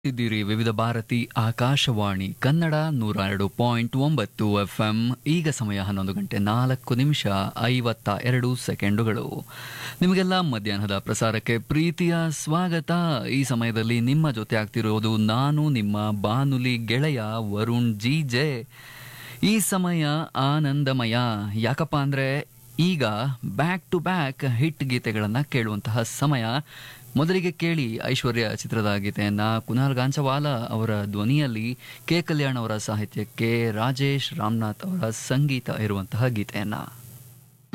ಇದ್ದೀರಿ ವಿವಿಧ ಭಾರತಿ ಆಕಾಶವಾಣಿ ಕನ್ನಡ ನೂರ ಎರಡು ಪಾಯಿಂಟ್ ಒಂಬತ್ತು ಎಫ್ಎಂ ಈಗ ಸಮಯ ಹನ್ನೊಂದು ಗಂಟೆ ನಾಲ್ಕು ನಿಮಿಷ ಐವತ್ತ ಎರಡು ಸೆಕೆಂಡುಗಳು ನಿಮಗೆಲ್ಲ ಮಧ್ಯಾಹ್ನದ ಪ್ರಸಾರಕ್ಕೆ ಪ್ರೀತಿಯ ಸ್ವಾಗತ ಈ ಸಮಯದಲ್ಲಿ ನಿಮ್ಮ ಜೊತೆ ಆಗ್ತಿರೋದು ನಾನು ನಿಮ್ಮ ಬಾನುಲಿ ಗೆಳೆಯ ವರುಣ್ ಜಿ ಜೆ ಈ ಸಮಯ ಆನಂದಮಯ ಯಾಕಪ್ಪ ಅಂದ್ರೆ ಈಗ ಬ್ಯಾಕ್ ಟು ಬ್ಯಾಕ್ ಹಿಟ್ ಗೀತೆಗಳನ್ನ ಕೇಳುವಂತಹ ಸಮಯ ಮೊದಲಿಗೆ ಕೇಳಿ ಐಶ್ವರ್ಯ ಚಿತ್ರದ ಗೀತೆಯನ್ನ ಕುನಾಲ್ ಗಾಂಚವಾಲ ಅವರ ಧ್ವನಿಯಲ್ಲಿ ಕೆ ಕಲ್ಯಾಣ್ ಅವರ ಸಾಹಿತ್ಯಕ್ಕೆ ರಾಜೇಶ್ ರಾಮನಾಥ್ ಅವರ ಸಂಗೀತ ಇರುವಂತಹ ಗೀತೆಯನ್ನ